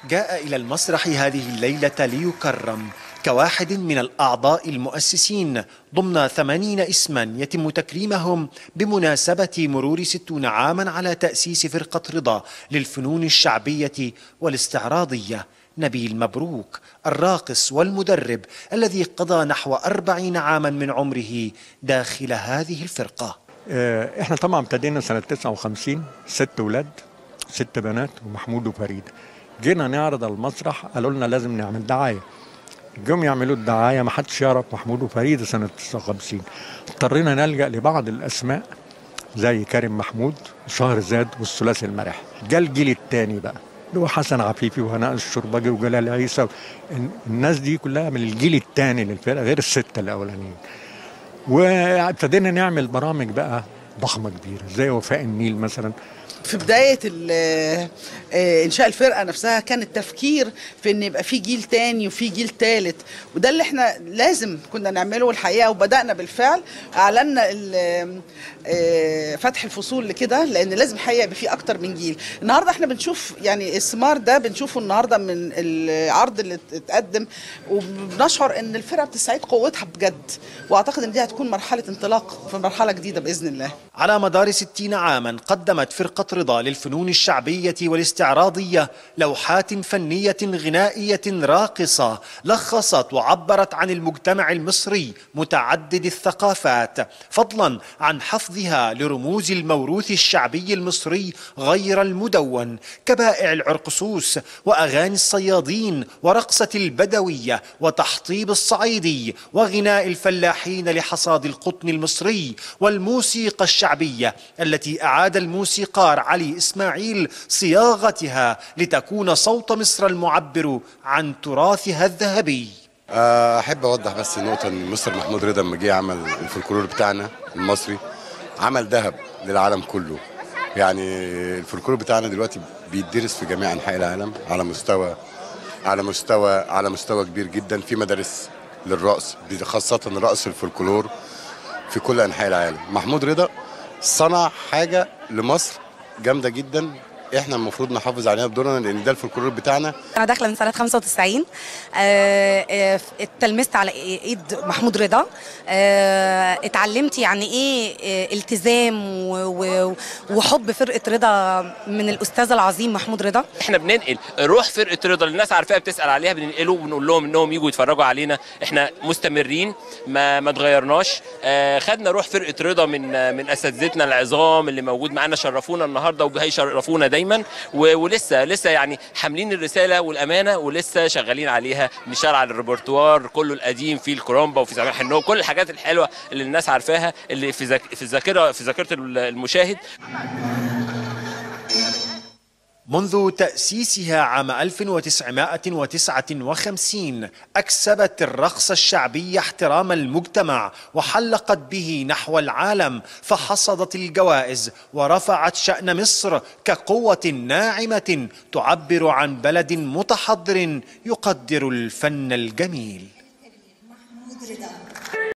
جاء إلى المسرح هذه الليلة ليكرم كواحد من الأعضاء المؤسسين ضمن ثمانين اسما يتم تكريمهم بمناسبة مرور ستون عاما على تأسيس فرقة رضا للفنون الشعبية والاستعراضية نبيل مبروك الراقص والمدرب الذي قضى نحو أربعين عاما من عمره داخل هذه الفرقة آه، احنا طبعا ابتدينا سنة 59 ست ولاد ست بنات ومحمود وفريد جينا نعرض على المسرح قالوا لنا لازم نعمل دعاية جم يعملوا الدعاية ما حدش يعرف محمود وفريد سنة 59 اضطرينا نلجأ لبعض الأسماء زي كريم محمود وشهر زاد والثلاثي المرح جه الجيل الثاني بقى اللي هو حسن عفيفي وهناء الشربجي وجلال عيسى الناس دي كلها من الجيل الثاني للفرقه غير السته الاولانيين وابتدينا نعمل برامج بقى ضخمه كبيره زي وفاء النيل مثلا في بداية ال- آه، إنشاء الفرقة نفسها كان التفكير في إن يبقى في جيل تاني وفي جيل تالت وده اللي إحنا لازم كنا نعمله الحقيقة وبدأنا بالفعل أعلنا ال- آه، فتح الفصول لكده لأن لازم الحقيقة يبقى في أكتر من جيل النهاردة إحنا بنشوف يعني الثمار ده بنشوفه النهاردة من العرض اللي اتقدم وبنشعر إن الفرقة بتستعيد قوتها بجد وأعتقد إن دي هتكون مرحلة انطلاق في مرحلة جديدة بإذن الله على مدار ستين عاما قدمت فرقة رضا للفنون الشعبية والاستعراضية لوحات فنية غنائية راقصة لخصت وعبرت عن المجتمع المصري متعدد الثقافات فضلا عن حفظها لرموز الموروث الشعبي المصري غير المدون كبائع العرقسوس وأغاني الصيادين ورقصة البدوية وتحطيب الصعيدي وغناء الفلاحين لحصاد القطن المصري والموسيقى الشعبية التي أعاد الموسيقار علي إسماعيل صياغتها لتكون صوت مصر المعبر عن تراثها الذهبي احب اوضح بس نقطه ان مستر محمود رضا لما جه عمل الفولكلور بتاعنا المصري عمل ذهب للعالم كله يعني الفولكلور بتاعنا دلوقتي بيدرس في جميع انحاء العالم على مستوى على مستوى على مستوى كبير جدا في مدارس للرقص خاصه رقص الفولكلور في كل انحاء العالم محمود رضا صنع حاجه لمصر جامده جدا احنا المفروض نحافظ عليها بدورنا لان ده الفولكلور بتاعنا انا داخله من سنه 95 آه، آه، اتلمست على ايد محمود رضا آه، اتعلمت يعني ايه آه، التزام و- و- وحب فرقه رضا من الاستاذ العظيم محمود رضا احنا بننقل روح فرقه رضا اللي الناس عارفاها بتسال عليها بننقله وبنقول لهم انهم يجوا يتفرجوا علينا احنا مستمرين ما ما اتغيرناش آه خدنا روح فرقه رضا من آه، من اساتذتنا العظام اللي موجود معانا شرفونا النهارده وهيشرفونا دايما و- ولسه لسه يعني حاملين الرساله والامانه ولسه شغالين عليها بنشتغل على الريpertoire كله القديم في الكرومبا وفي سماح النوم كل الحاجات الحلوه اللي الناس عارفاها اللي في ذاك- في الذاكره في ذاكره المشاهد منذ تأسيسها عام 1959 أكسبت الرقص الشعبي احترام المجتمع وحلقت به نحو العالم فحصدت الجوائز ورفعت شأن مصر كقوة ناعمة تعبر عن بلد متحضر يقدر الفن الجميل محمود رضا